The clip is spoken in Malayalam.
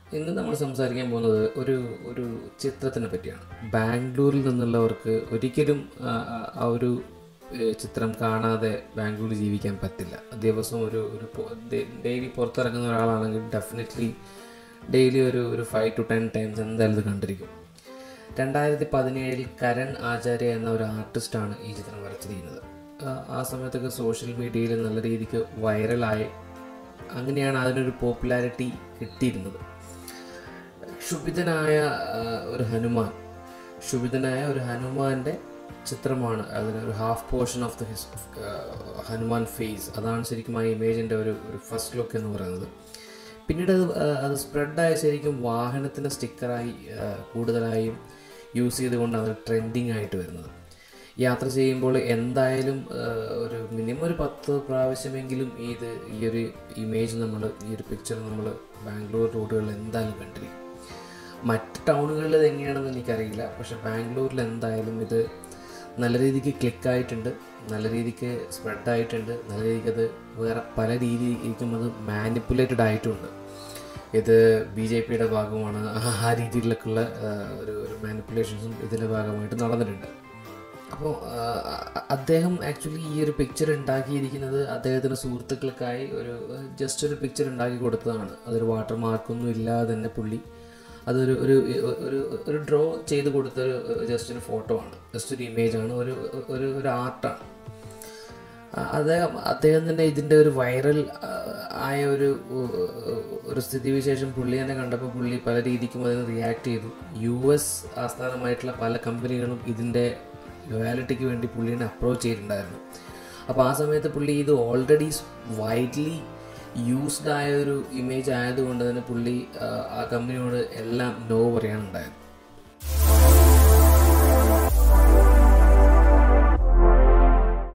ഇന്ന് നമ്മൾ സംസാരിക്കാൻ പോകുന്നത് ഒരു ഒരു ചിത്രത്തിനെ പറ്റിയാണ് ബാംഗ്ലൂരിൽ നിന്നുള്ളവർക്ക് ഒരിക്കലും ആ, ആ, ആ ഒരു ഏഹ്, ചിത്രം കാണാതെ ബാംഗ്ലൂരിൽ ജീവിക്കാൻ പറ്റില്ല ദിവസവും ഒരു ഒരു ഡെയിലി പുറത്തിറങ്ങുന്ന ഒരാളാണെങ്കിൽ ഡെഫിനറ്റ്ലി ഡെയിലി ഒരു ഒരു ഫൈവ് ടു ടെൻ ടൈംസ് എന്തായാലും ഇത് കണ്ടിരിക്കും രണ്ടായിരത്തി പതിനേഴിൽ കരൺ ആചാര്യ എന്ന ഒരു ആർട്ടിസ്റ്റാണ് ഈ ചിത്രം വരച്ചിരിക്കുന്നത് ആ, ആ സമയത്തൊക്കെ സോഷ്യൽ മീഡിയയിൽ നല്ല രീതിക്ക് വൈറലായി അങ്ങനെയാണ് അതിനൊരു പോപ്പുലാരിറ്റി കിട്ടിയിരുന്നത് ക്ഷുഭിതനായ ആ, ഒരു ഹനുമാൻ ക്ഷുഭിതനായ ഒരു ഹനുമാന്റെ ചിത്രമാണ് അതിനൊരു half portion of the his Hanuman face അതാണ് ശരിക്കും ആ ഇമേജിൻ്റെ ഒരു ഒരു ഫസ്റ്റ് ലുക്ക് എന്ന് പറയുന്നത് പിന്നീട് അത് ആ, അത് സ്പ്രെഡായ ശരിക്കും വാഹനത്തിൻ്റെ സ്റ്റിക്കറായി ആ, കൂടുതലായും യൂസ് ചെയ്തുകൊണ്ട് അത് ട്രെൻഡിങ് ആയിട്ട് വരുന്നത് യാത്ര ചെയ്യുമ്പോൾ എന്തായാലും ആ, ഒരു മിനിമം ഒരു പത്ത് പ്രാവശ്യമെങ്കിലും ഇത് ഈ ഒരു ഇമേജ് നമ്മൾ ഈ ഒരു പിക്ചർ നമ്മൾ ബാംഗ്ലൂർ റോഡുകളിൽ എന്തായാലും കണ്ടിരിക്കും മറ്റ് ടൗണുകളിൽ ഇത് എങ്ങനെയാണെന്ന് എനിക്കറിയില്ല പക്ഷെ ബാംഗ്ലൂരിൽ എന്തായാലും ഇത് നല്ല രീതിക്ക് ക്ലിക്കായിട്ടുണ്ട് നല്ല രീതിക്ക് സ്പ്രെഡ് ആയിട്ടുണ്ട് നല്ല രീതിക്ക് അത് വേറെ പല രീതിക്കും അത് മാനിപ്പുലേറ്റഡ് ആയിട്ടുമുണ്ട് ഇത് ബി ജെ പിയുടെ ഭാഗമാണ് ആ- ആ രീതിയിലൊക്കെയുള്ള ആ, ഒരു ഒരു മാനിപ്പുലേഷൻസും ഇതിൻ്റെ ഭാഗമായിട്ട് നടന്നിട്ടുണ്ട് അപ്പോൾ അദ്ദേഹം ആക്ച്വലി ഈ ഒരു പിക്ചർ ഉണ്ടാക്കിയിരിക്കുന്നത് അദ്ദേഹത്തിൻ്റെ സുഹൃത്തുക്കൾക്കായി ഒരു ജസ്റ്റ് ഒരു പിക്ചർ ഉണ്ടാക്കി കൊടുത്തതാണ് അതൊരു വാട്ടർ മാർക്കൊന്നും ഇല്ലാതെ തന്നെ പുള്ളി അതൊരു ഒരു ഒരു ഒരു ഡ്രോ ചെയ്ത് കൊടുത്തൊരു ജസ്റ്റ് ഒരു ഫോട്ടോ ആണ് ജസ്റ്റ് ഒരു ഇമേജ് ആണ് ഒരു ഒരു ഒരു ആർട്ടാണ് അദ്ദേഹം അദ്ദേഹം തന്നെ ഇതിൻ്റെ ഒരു വൈറൽ ആയ ഒരു ഒരു സ്ഥിതിവിശേഷം പുള്ളി തന്നെ കണ്ടപ്പോൾ പുള്ളി പല രീതിക്കും അതിന് റിയാക്ട് ചെയ്തു യു എസ് ആസ്ഥാനമായിട്ടുള്ള പല കമ്പനികളും ഇതിൻ്റെ ലോയാലിറ്റിക്ക് വേണ്ടി പുള്ളീനെ അപ്രോച്ച് ചെയ്തിട്ടുണ്ടായിരുന്നു അപ്പോൾ ആ സമയത്ത് പുള്ളി ഇത് ഓൾറെഡി വൈഡ്ലി യൂസ്ഡ് ആയ ഒരു ഇമേജ് ആയതുകൊണ്ട് തന്നെ പുള്ളി ആ, ആ കമ്പനിയോട് എല്ലാം നോ പറയാനുണ്ടായിരുന്നു